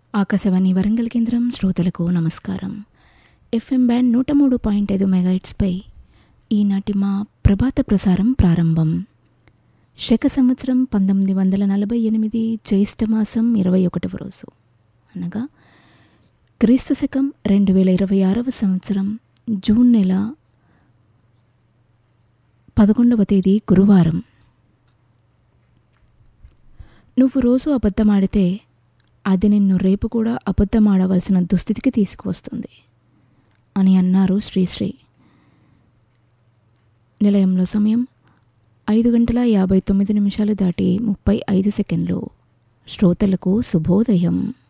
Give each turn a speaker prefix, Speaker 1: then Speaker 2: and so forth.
Speaker 1: ఆకాశవాణి వరంగల్ కేంద్రం శ్రోతలకు నమస్కారం ఎఫ్ఎం బ్యాండ్ నూట మూడు పాయింట్ ఐదు మెగాయిట్స్పై ఈనాటి మా ప్రభాత ప్రసారం ప్రారంభం శక సంవత్సరం పంతొమ్మిది వందల నలభై ఎనిమిది జ్యేష్ఠమాసం ఇరవై ఒకటవ రోజు అనగా క్రీస్తు శకం రెండు వేల ఇరవై ఆరవ సంవత్సరం జూన్ నెల పదకొండవ తేదీ గురువారం నువ్వు రోజు అబద్ధమాడితే అది నిన్ను రేపు కూడా అబద్ధమాడవలసిన దుస్థితికి తీసుకువస్తుంది అని అన్నారు శ్రీశ్రీ నిలయంలో సమయం ఐదు గంటల యాభై తొమ్మిది నిమిషాలు దాటి ముప్పై ఐదు సెకండ్లు శ్రోతలకు శుభోదయం